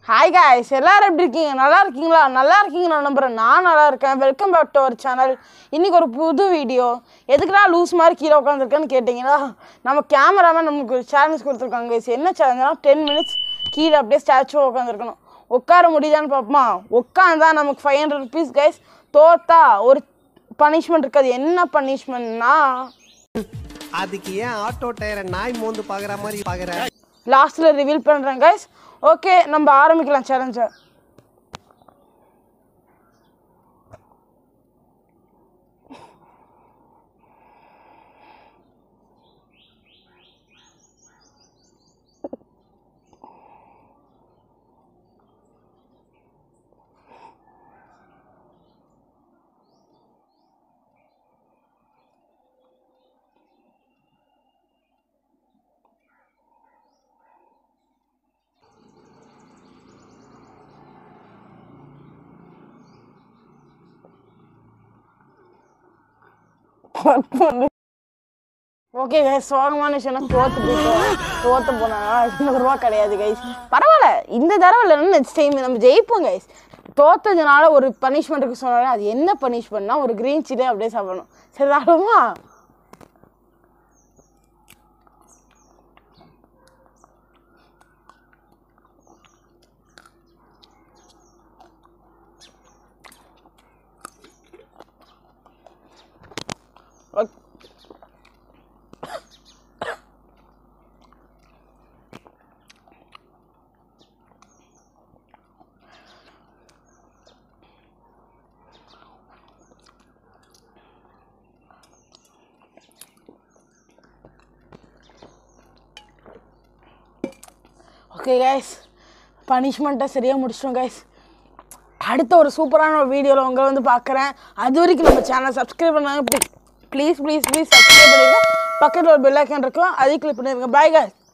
Hi guys எல்லாரும் எப்படி இருக்கீங்க நல்லா இருக்கீங்களா நல்லா இருக்கீங்க நான் நம்புறேன் நான் நல்லா இருக்கேன் welcome back to our channel இன்னைக்கு ஒரு புது வீடியோ எதுக்குடா லூஸ் மாதிரி கீழே உட்காந்துருக்கேன்னு கேட்டிங்களா நம்ம கேமராமேன் நமக்கு ஒரு சேலஞ்ச் கொடுத்துருக்காங்க guys. என்ன சேலஞ்சுனா டென் மினிட்ஸ் கீழே அப்படியே ஸ்டாச்சுவாக உட்காந்துருக்கணும் உட்கார முடியுதான்னு பார்ப்போமா உட்காந்தா நமக்கு ஃபைவ் ஹண்ட்ரட் ருபீஸ் கைஸ் தோத்தா ஒரு பனிஷ்மெண்ட் இருக்காது என்ன பனிஷ்மெண்ட்னா அதுக்கு ஏன் ஆட்டோ டயரை நாய் மோந்து பாக்குற மாதிரி பாக்குற லாஸ்ட்டில் ரிவீல் பண்ணுறேன் கைஸ் ஓகே நம்ம ஆரம்பிக்கலாம் சேலஞ்சை ஓகே கைஸ் சோகமான விஷயம் தோத்து போயிட்டோம் தோத்து போனா ஐநூறு ரூபா கிடையாது கைஸ் பரவாயில்ல இந்த தடவை இல்லைன்னா நெக்ஸ்ட் டைம் நம்ம ஜெயிப்போம் கைஸ் தோத்ததுனால ஒரு பனிஷ்மெண்ட்டுக்கு சொன்னாலும் அது என்ன பனிஷ்மெண்ட்னா ஒரு க்ரீன் சில்லி அப்படியே சாப்பிடணும் சரி சாப்பிடுமா ஓகே கைஸ் பனிஷ்மெண்ட்டை சரியாக முடிச்சிட்டோம் கைஸ் அடுத்த ஒரு சூப்பரான ஒரு வீடியோவில் உங்களை வந்து பார்க்குறேன் அது வரைக்கும் நம்ம சேனல் சப்ஸ்கிரைப் பண்ணாங்க ப்ளீஸ் ப்ளீஸ் ப்ளீஸ் சப்ஸ்கிரைப் பண்ணிடுங்க பக்கத்தில் ஒரு பெல் ஐக்கான் இருக்கும் அதையும் கிளிக் பண்ணிடுங்க பாய் guys